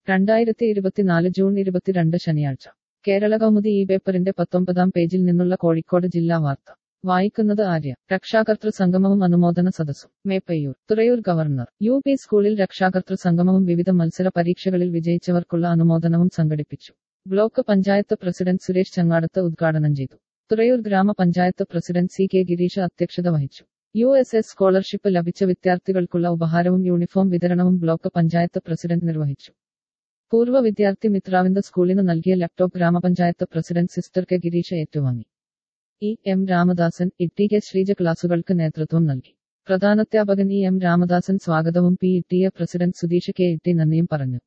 രണ്ടായിരത്തി ഇരുപത്തിനാല് ജൂൺ ഇരുപത്തിരണ്ട് ശനിയാഴ്ച കേരള കൗമുദി ഈ പേപ്പറിന്റെ പത്തൊമ്പതാം പേജിൽ നിന്നുള്ള കോഴിക്കോട് ജില്ലാ വാർത്ത വായിക്കുന്നത് ആര്യ രക്ഷാകർതൃ സംഗമവും അനുമോദന സദസ്സും Meppayyur Thurayur governor U P സ്കൂളിൽ രക്ഷാകർതൃ സംഗമവും വിവിധ മത്സര പരീക്ഷകളിൽ വിജയിച്ചവർക്കുള്ള അനുമോദനവും സംഘടിപ്പിച്ചു ബ്ലോക്ക് പഞ്ചായത്ത് പ്രസിഡന്റ് സുരേഷ് ചങ്ങാടത്ത് ഉദ്ഘാടനം ചെയ്തു തുറയൂർ ഗ്രാമപഞ്ചായത്ത് പ്രസിഡന്റ് സി കെ ഗിരീഷ് അധ്യക്ഷത വഹിച്ചു യു എസ് എസ് സ്കോളർഷിപ്പ് ലഭിച്ച വിദ്യാർത്ഥികൾക്കുള്ള ഉപഹാരവും യൂണിഫോം വിതരണവും ബ്ലോക്ക് പഞ്ചായത്ത് പ്രസിഡന്റ് നിർവഹിച്ചു പൂർവ്വ വിദ്യാർത്ഥി മിത്രാവിന്ദ സ്കൂളിന് നൽകിയ ലാപ്ടോപ്പ് ഗ്രാമപഞ്ചായത്ത് പ്രസിഡന്റ് സിസ്റ്റർ കെ ഗിരീഷ് ഏറ്റുവാങ്ങി E M Ramadasan E K Sreeja ക്ലാസുകൾക്ക് നേതൃത്വം നൽകി പ്രധാനാധ്യാപകൻ ഇ എം രാമദാസൻ സ്വാഗതവും P E T A president Sudheesh K ഇട്ടി നന്ദിയും പറഞ്ഞു